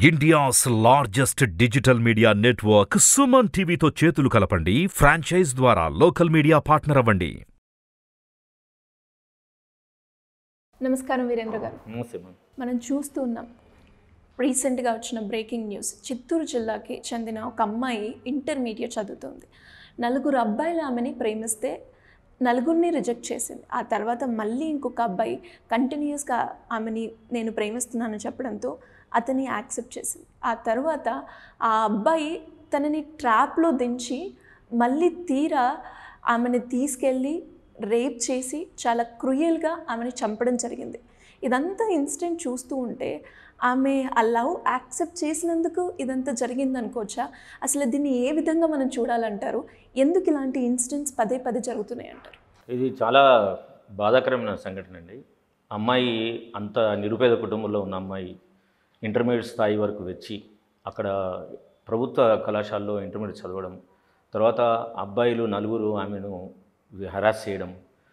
India's largest digital media network Suman టీవీతో చేతులు కలపండి ఫ్రాంచైజ్ ద్వారా లోకల్ మీడియా పార్ట్నర్ అవ్వండి నమస్కారం వీరేంద్ర గారు నమస్తే మ్యామ్ మనం చూస్తూ ఉన్నాం రీసెంట్గా వచ్చిన బ్రేకింగ్ న్యూస్ చిత్తూరు జిల్లాకి చెందిన ఒక అమ్మాయి ఇంటర్మీడియట్ చదువుతుంది నలుగురు అబ్బాయిలు ఆమెని ప్రేమిస్తే నలుగురిని రిజెక్ట్ చేసింది ఆ తర్వాత మళ్ళీ ఇంకొక అబ్బాయి కంటిన్యూస్గా ఆమెని నేను ప్రేమిస్తున్నానని చెప్పడంతో అతన్ని యాక్సెప్ట్ చేసింది ఆ తర్వాత ఆ అబ్బాయి తనని ట్రాప్లో దించి మళ్ళీ తీరా ఆమెని తీసుకెళ్ళి రేప్ చేసి చాలా క్రూయల్గా ఆమెను చంపడం జరిగింది ఇదంతా ఇన్సిడెంట్ చూస్తూ ఉంటే ఆమె ఆ లవ్ యాక్సెప్ట్ చేసినందుకు ఇదంతా జరిగింది అనుకోవచ్చా అసలు దీన్ని ఏ విధంగా మనం చూడాలంటారు ఎందుకు ఇలాంటి ఇన్సిడెంట్స్ పదే పదే జరుగుతున్నాయి అంటారు ఇది చాలా బాధాకరమైన సంఘటన అండి అమ్మాయి అంత నిరుపేద కుటుంబంలో ఉన్న అమ్మాయి ఇంటర్మీడియట్ స్థాయి వరకు వచ్చి అక్కడ ప్రభుత్వ కళాశాలలో ఇంటర్మీడియట్ చదవడం తర్వాత అబ్బాయిలు నలుగురు ఆమెను హరాస్ చేయడం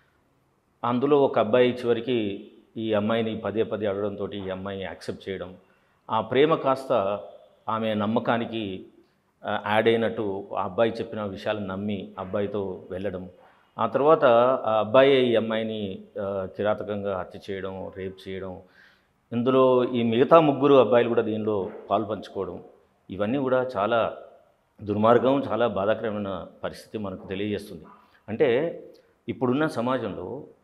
అందులో ఒక అబ్బాయి చివరికి ఈ అమ్మాయిని పదే పదే అడగడంతో ఈ అమ్మాయి యాక్సెప్ట్ చేయడం ఆ ప్రేమ కాస్త ఆమె నమ్మకానికి ఆ, యాడ్ అయినట్టు ఆ అబ్బాయి చెప్పిన విషయాలను నమ్మి అబ్బాయితో వెళ్ళడం ఆ తర్వాత ఆ అబ్బాయి ఈ అమ్మాయిని ఆ, కిరాతకంగా హత్య చేయడం రేప్ చేయడం ఇందులో ఈ మిగతా ముగ్గురు అబ్బాయిలు కూడా దీనిలో పాలు పంచుకోవడం ఇవన్నీ కూడా చాలా దుర్మార్గం చాలా బాధాకరమైన పరిస్థితి మనకు తెలియజేస్తుంది అంటే ఇప్పుడున్న సమాజంలో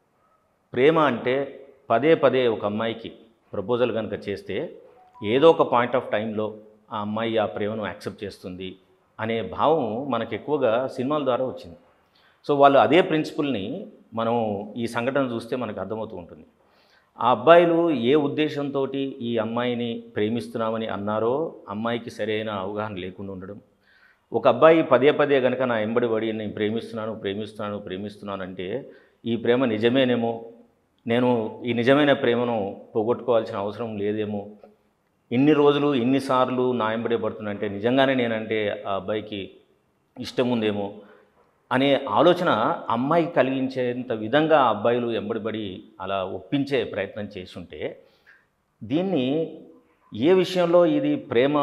ప్రేమ అంటే పదే పదే ఒక అమ్మాయికి ప్రపోజల్ కనుక చేస్తే ఏదో ఒక పాయింట్ ఆఫ్ టైంలో ఆ అమ్మాయి ఆ ప్రేమను యాక్సెప్ట్ చేస్తుంది అనే భావం మనకు ఎక్కువగా సినిమాల ద్వారా వచ్చింది సో వాళ్ళు అదే ప్రిన్సిపల్ని మనం ఈ సంఘటన చూస్తే మనకు అర్థమవుతూ ఉంటుంది ఆ అబ్బాయిలు ఏ ఉద్దేశంతో ఈ అమ్మాయిని ప్రేమిస్తున్నామని అన్నారో అమ్మాయికి సరైన అవగాహన లేకుండా ఉండడం ఒక అబ్బాయి పదే పదే కనుక నా ఎంబడి పడి నేను ప్రేమిస్తున్నాను ప్రేమిస్తున్నాను ప్రేమిస్తున్నాను అంటే ఈ ప్రేమ నిజమేనేమో నేను ఈ నిజమైన ప్రేమను పోగొట్టుకోవాల్సిన అవసరం లేదేమో ఇన్ని రోజులు ఇన్నిసార్లు నా ఎంబడే పడుతున్నంటే నిజంగానే నేనంటే ఆ అబ్బాయికి ఇష్టం ఉందేమో అనే ఆలోచన అమ్మాయికి కలిగించేంత విధంగా ఆ అబ్బాయిలు ఎంబడిపడి అలా ఒప్పించే ప్రయత్నం చేస్తుంటే దీన్ని ఏ విషయంలో ఇది ప్రేమ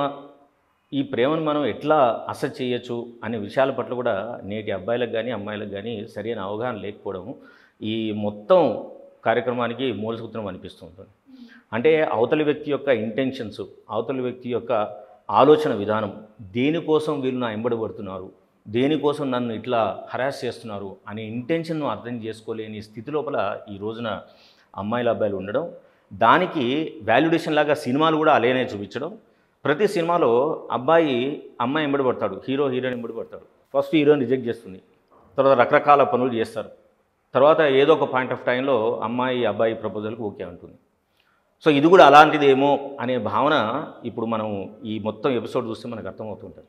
ఈ ప్రేమను మనం ఎట్లా అసెస్ చేయొచ్చు అనే విషయాల పట్ల కూడా నేటి అబ్బాయిలకు కానీ అమ్మాయిలకు కానీ సరైన అవగాహన లేకపోవడం ఈ మొత్తం కార్యక్రమానికి మూల సూత్రం అనిపిస్తూ ఉంటుంది అంటే అవతలి వ్యక్తి యొక్క ఇంటెన్షన్స్ అవతలి వ్యక్తి యొక్క ఆలోచన విధానం దేనికోసం వీళ్ళు నా ఎంబడబడుతున్నారు దేనికోసం నన్ను ఇట్లా హరాస్ చేస్తున్నారు అనే ఇంటెన్షన్ను అర్థం చేసుకోలేని స్థితి లోపల ఈ రోజున అమ్మాయిల అబ్బాయిలు ఉండడం దానికి వాల్యుడేషన్ లాగా సినిమాలు కూడా అలానే చూపించడం ప్రతి సినిమాలో అబ్బాయి అమ్మాయి ఎంబడి పడతాడు హీరో హీరోయిన్ ఎంబడి పడతాడు ఫస్ట్ హీరోని రిజెక్ట్ చేస్తుంది తర్వాత రకరకాల పనులు చేస్తారు తర్వాత ఏదో ఒక పాయింట్ ఆఫ్ టైంలో అమ్మాయి అబ్బాయి ప్రపోజల్కి ఓకే అంటుంది సో ఇది కూడా అలాంటిదేమో అనే భావన ఇప్పుడు మనం ఈ మొత్తం ఎపిసోడ్ చూస్తే మనకు అర్థమవుతుంటుంది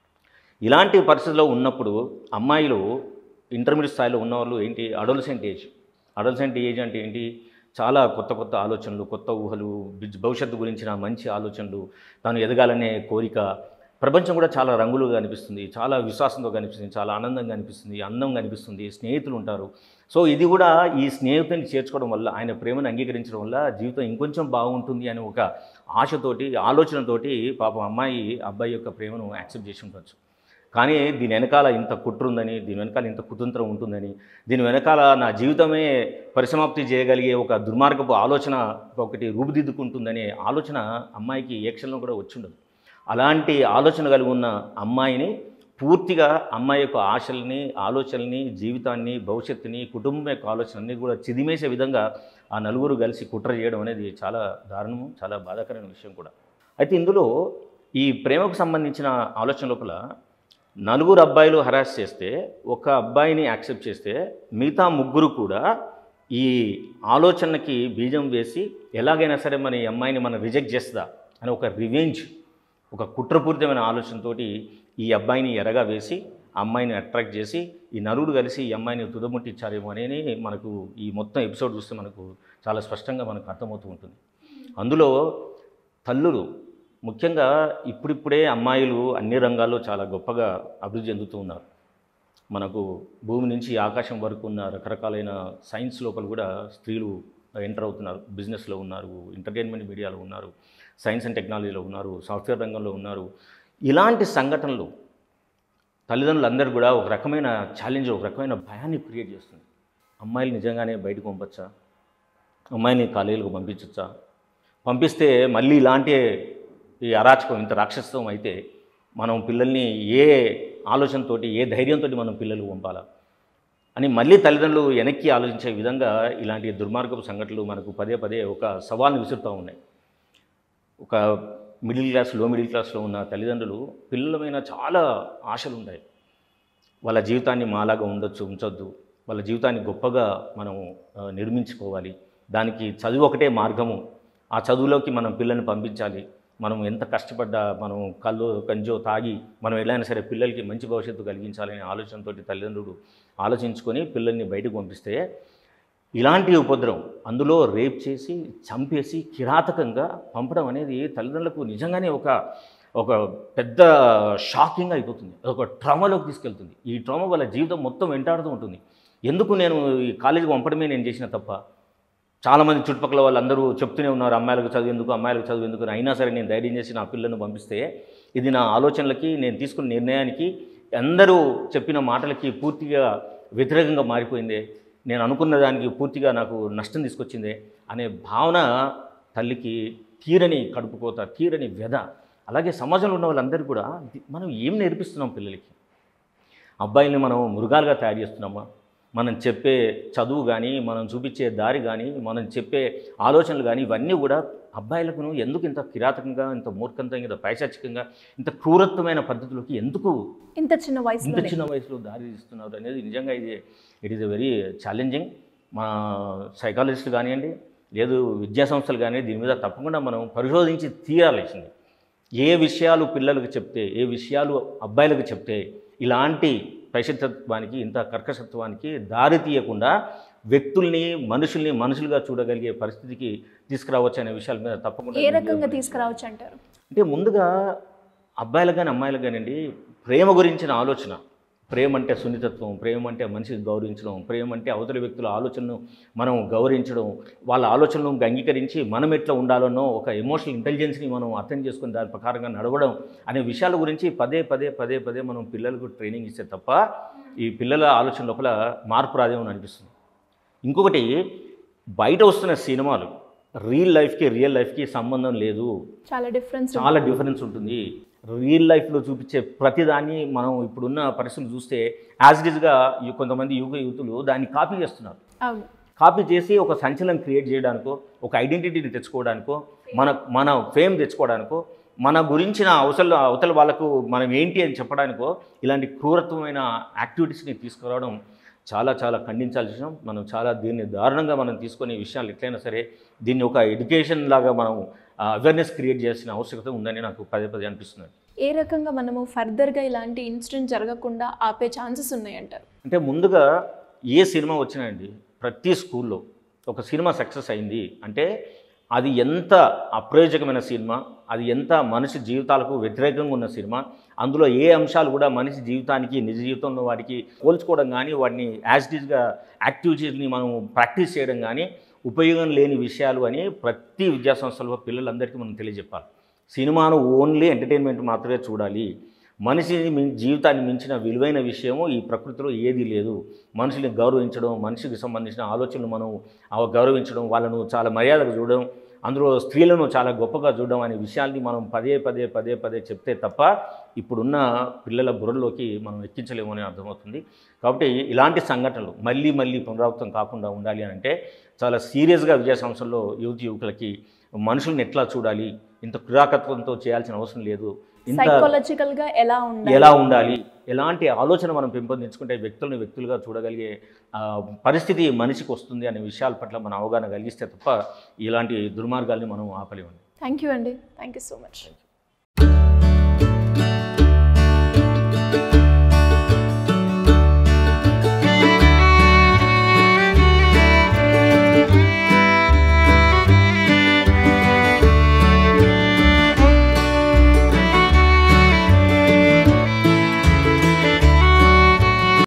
ఇలాంటి పరిస్థితిలో ఉన్నప్పుడు అమ్మాయిలు ఇంటర్మీడియట్ స్థాయిలో ఉన్నవాళ్ళు ఏంటి అడోలసెంట్ ఏజ్ అడోలసెంట్ ఏజ్ అంటే ఏంటి చాలా కొత్త కొత్త ఆలోచనలు కొత్త ఊహలు బిజ్- భవిష్యత్తు గురించిన మంచి ఆలోచనలు తాను ఎదగాలనే కోరిక ప్రపంచం కూడా చాలా రంగులుగా కనిపిస్తుంది చాలా విశ్వాసంతో కనిపిస్తుంది చాలా ఆనందంగా అనిపిస్తుంది అందం కనిపిస్తుంది స్నేహితులు ఉంటారు సో ఇది కూడా ఈ స్నేహితుని చేర్చుకోవడం వల్ల ఆయన ప్రేమను అంగీకరించడం వల్ల జీవితం ఇంకొంచెం బాగుంటుంది అనే ఒక ఆశతోటి ఆలోచనతోటి పాపం అమ్మాయి అబ్బాయి యొక్క ప్రేమను యాక్సెప్ట్ చేసి ఉండొచ్చు కానీ దీని వెనకాల ఇంత కుట్ర ఉందని దీని వెనకాల ఇంత కుతంత్రం ఉంటుందని దీని వెనకాల నా జీవితమే పరిసమాప్తి చేయగలిగే ఒక దుర్మార్గపు ఆలోచన ఒకటి రూపుదిద్దుకుంటుందనే ఆలోచన అమ్మాయికి ఏ క్షణంలో కూడా వచ్చి ఉండదు అలాంటి ఆలోచన కలిగి ఉన్న అమ్మాయిని పూర్తిగా అమ్మాయి యొక్క ఆశల్ని ఆలోచనల్ని జీవితాన్ని భవిష్యత్తుని కుటుంబం యొక్క ఆలోచనల్ని కూడా చిదిమేసే విధంగా ఆ నలుగురు కలిసి కుట్ర చేయడం అనేది చాలా దారుణము చాలా బాధాకరమైన విషయం కూడా అయితే ఇందులో ఈ ప్రేమకు సంబంధించిన ఆలోచన లోపల నలుగురు అబ్బాయిలు హరాస్ చేస్తే ఒక అబ్బాయిని యాక్సెప్ట్ చేస్తే మిగతా ముగ్గురు కూడా ఈ ఆలోచనకి బీజం వేసి ఎలాగైనా సరే మన ఈ అమ్మాయిని మనం రిజెక్ట్ చేస్తుందా అని ఒక రివెంజ్ ఒక కుట్రపూరితమైన ఆలోచనతోటి ఈ అబ్బాయిని ఎరగా వేసి ఆ అమ్మాయిని అట్రాక్ట్ చేసి ఈ నలుగురు కలిసి ఈ అమ్మాయిని తుదముట్టించారేమో అనేది మనకు ఈ మొత్తం ఎపిసోడ్ చూస్తే మనకు చాలా స్పష్టంగా మనకు అర్థమవుతూ ఉంటుంది అందులో తల్లులు ముఖ్యంగా ఇప్పుడిప్పుడే అమ్మాయిలు అన్ని రంగాల్లో చాలా గొప్పగా అభివృద్ధి చెందుతూ ఉన్నారు మనకు భూమి నుంచి ఆకాశం వరకు ఉన్న రకరకాలైన సైన్స్ లోపల కూడా స్త్రీలు ఎంటర్ అవుతున్నారు బిజినెస్లో ఉన్నారు ఎంటర్టైన్మెంట్ మీడియాలో ఉన్నారు సైన్స్ అండ్ టెక్నాలజీలో ఉన్నారు సాఫ్ట్వేర్ రంగంలో ఉన్నారు ఇలాంటి సంఘటనలు తల్లిదండ్రులందరూ కూడా ఒక రకమైన ఛాలెంజ్ ఒక రకమైన భయాన్ని క్రియేట్ చేస్తుంది అమ్మాయిలు నిజంగానే బయటకు పంపచ్చా అమ్మాయిని కాలేజీలకు పంపించచ్చా పంపిస్తే మళ్ళీ ఇలాంటి ఈ అరాచకం ఇంత రాక్షసత్వం అయితే మనం పిల్లల్ని ఏ ఆలోచనతోటి ఏ ధైర్యంతో మనం పిల్లలకు పంపాలా అని మళ్ళీ తల్లిదండ్రులు వెనక్కి ఆలోచించే విధంగా ఇలాంటి దుర్మార్గపు సంఘటనలు మనకు పదే పదే ఒక సవాల్ని విసురుతూ ఉన్నాయి ఒక మిడిల్ క్లాస్ లో మిడిల్ క్లాస్లో ఉన్న తల్లిదండ్రులు పిల్లల మీద చాలా ఆశలు ఉంటాయి వాళ్ళ జీవితాన్ని మాలాగా ఉండొచ్చు ఉంచొద్దు వాళ్ళ జీవితాన్ని గొప్పగా మనం ఆ, నిర్మించుకోవాలి దానికి చదువు ఒకటే మార్గము ఆ చదువులోకి మనం పిల్లల్ని పంపించాలి మనం ఎంత కష్టపడ్డా మనం కళ్ళు కంజో తాగి మనం ఎలాగైనా సరే పిల్లలకి మంచి భవిష్యత్తు కలిగించాలనే ఆలోచనతోటి తల్లిదండ్రులు ఆలోచించుకొని పిల్లల్ని బయటకు పంపిస్తే ఇలాంటి ఉపద్రవం అందులో రేప్ చేసి చంపేసి కిరాతకంగా పంపడం అనేది తల్లిదండ్రులకు నిజంగానే ఒక ఒక పెద్ద షాకింగ్ అయిపోతుంది ఒక ట్రామాలోకి తీసుకెళ్తుంది ఈ ట్రామా వాళ్ళ జీవితం మొత్తం వెంటాడుతూ ఉంటుంది ఎందుకు నేను ఈ కాలేజీకి పంపడమే నేను చేసిన తప్ప చాలామంది చుట్టుపక్కల వాళ్ళందరూ చెప్తూనే ఉన్నారు అమ్మాయిలకు చదువు ఎందుకు అమ్మాయిలకు చదువు ఎందుకు అని అయినా సరే నేను ధైర్యం చేసి నా పిల్లలను పంపిస్తే ఇది నా ఆలోచనలకి నేను తీసుకున్న నిర్ణయానికి అందరూ చెప్పిన మాటలకి పూర్తిగా వ్యతిరేకంగా మారిపోయిందే నేను అనుకున్న దానికి పూర్తిగా నాకు నష్టం తీసుకొచ్చిందే అనే భావన తల్లికి తీరని కడుపుకోత తీరని వ్యధ అలాగే సమాజంలో ఉన్న వాళ్ళందరూ కూడా ది- మనం ఏం నేర్పిస్తున్నాం పిల్లలకి అబ్బాయిల్ని మనం మృగాలుగా తయారు చేస్తున్నామా మనం చెప్పే చదువు కానీ మనం చూపించే దారి కానీ మనం చెప్పే ఆలోచనలు కానీ ఇవన్నీ కూడా అబ్బాయిలకు ఎందుకు ఇంత కిరాతకంగా ఇంత మూర్ఖంగా ఇంత పైశాచికంగా ఇంత క్రూరత్వమైన పద్ధతులకి ఎందుకు ఇంత చిన్న ఇంత వయసులో చిన్న వయసులో దారి తీస్తున్నారు అనేది నిజంగా ఇది it is a very challenging మా సైకాలజిస్టులు కానివ్వండి లేదు విద్యా సంస్థలు కానీ దీని మీద తప్పకుండా మనం పరిశోధించి తీరాల్సింది ఏ విషయాలు పిల్లలకు చెప్తే ఏ విషయాలు అబ్బాయిలకు చెప్తే ఇలాంటి పైశత్వానికి ఇంత కర్కశత్వానికి దారి తీయకుండా వ్యక్తుల్ని మనుషుల్ని మనుషులుగా చూడగలిగే పరిస్థితికి తీసుకురావచ్చు అనే విషయాల మీద తప్పకుండా ఏ రకంగా తీసుకురావచ్చు అంటారు అంటే ముందుగా అబ్బాయిలకు కానీ అమ్మాయిలకు కానివ్వండి ప్రేమ గురించిన ఆలోచన ప్రేమ అంటే సున్నితత్వం ప్రేమ అంటే మనిషిని గౌరవించడం ప్రేమ అంటే అవతలి వ్యక్తుల ఆలోచనను మనం గౌరవించడం వాళ్ళ ఆలోచనలను అంగీకరించి మనం ఎట్లా ఉండాలనో ఒక ఎమోషనల్ ఇంటెలిజెన్స్ని మనం అర్థం చేసుకుని దాని ప్రకారంగా నడవడం అనే విషయాల గురించి పదే పదే పదే పదే మనం పిల్లలకు ట్రైనింగ్ ఇస్తే తప్ప ఈ పిల్లల ఆలోచన లోపల మార్పు రాదేమని అనిపిస్తుంది ఇంకొకటి బయట వస్తున్న సినిమాలు రియల్ లైఫ్కి రియల్ లైఫ్కి సంబంధం లేదు చాలా డిఫరెన్స్ చాలా డిఫరెన్స్ ఉంటుంది రియల్ లైఫ్లో చూపించే ప్రతిదాన్ని మనం ఇప్పుడున్న పరిస్థితులు చూస్తే యాజ్ ఇట్ ఈస్గా కొంతమంది యువ యూతులు దాన్ని కాపీ చేస్తున్నారు అవును కాపీ చేసి ఒక సంచలనం క్రియేట్ చేయడానికో ఒక ఐడెంటిటీని తెచ్చుకోవడానికో మన మన ఫేమ్ తెచ్చుకోవడానికో మన గురించిన అవసరం అవతల వాళ్ళకు మనం ఏంటి అని చెప్పడానికో ఇలాంటి క్రూరత్వమైన యాక్టివిటీస్ని తీసుకురావడం చాలా చాలా ఖండించాల్సిన విషయం మనం చాలా దీన్ని దారుణంగా మనం తీసుకునే విషయాలు ఎట్లయినా సరే దీన్ని ఒక ఎడ్యుకేషన్ లాగా మనం అవేర్నెస్ క్రియేట్ చేయాల్సిన ఆవశ్యకత ఉందని నాకు పదే పదే అనిపిస్తుంది ఏ రకంగా మనము ఫర్దర్గా ఇలాంటి ఇన్సిడెంట్ జరగకుండా ఆపే ఛాన్సెస్ ఉన్నాయంటారు అంటే ముందుగా ఏ సినిమా వచ్చినాయండి ప్రతి స్కూల్లో ఒక సినిమా సక్సెస్ అయింది అంటే అది ఎంత అప్రయోజకమైన సినిమా అది ఎంత మనిషి జీవితాలకు వ్యతిరేకంగా ఉన్న సినిమా అందులో ఏ అంశాలు కూడా మనిషి జీవితానికి నిజ జీవితంలో వాటికి పోల్చుకోవడం కానీ వాటిని యాజ్ ఇట్ ఈస్గా యాక్టివిటీస్ని మనం ప్రాక్టీస్ చేయడం కానీ ఉపయోగం లేని విషయాలు అని ప్రతి విద్యా సంస్థలో పిల్లలందరికీ మనం తెలియజెప్పాలి సినిమాను ఓన్లీ ఎంటర్టైన్మెంట్ మాత్రమే చూడాలి మనిషిని మీ జీవితాన్ని మించిన విలువైన విషయము ఈ ప్రకృతిలో ఏదీ లేదు మనుషుల్ని గౌరవించడం మనిషికి సంబంధించిన ఆలోచనలు మనం ఆ గౌరవించడం వాళ్ళను చాలా మర్యాదగా చూడడం అందులో స్త్రీలను చాలా గొప్పగా చూడడం అనే విషయాల్ని మనం పదే పదే పదే పదే చెప్తే తప్ప ఇప్పుడున్న పిల్లల బుర్రలోకి మనం ఎక్కించలేము అని అర్థమవుతుంది కాబట్టి ఇలాంటి సంఘటనలు మళ్ళీ మళ్ళీ పునరావృతం కాకుండా ఉండాలి అని అంటే చాలా సీరియస్గా విద్యా సంస్థల్లో యువతి యువకులకి మనుషుల్ని ఎట్లా చూడాలి ఇంత క్రియాకత్వంతో చేయాల్సిన అవసరం లేదు ఇంత సైకాలజికల్ గా ఎలా ఉండాలి ఎలా ఉండాలి ఎలాంటి ఆలోచన మనం పెంపొందించుకుంటే వ్యక్తులను వ్యక్తులుగా చూడగలిగే ఆ, పరిస్థితి మనిషికి వస్తుంది అనే విషయాల పట్ల మన అవగాహన కలిగిస్తే తప్ప ఇలాంటి దుర్మార్గాల్ని మనం ఆపలేమండి థ్యాంక్ యూ అండి థ్యాంక్ యూ సో మచ్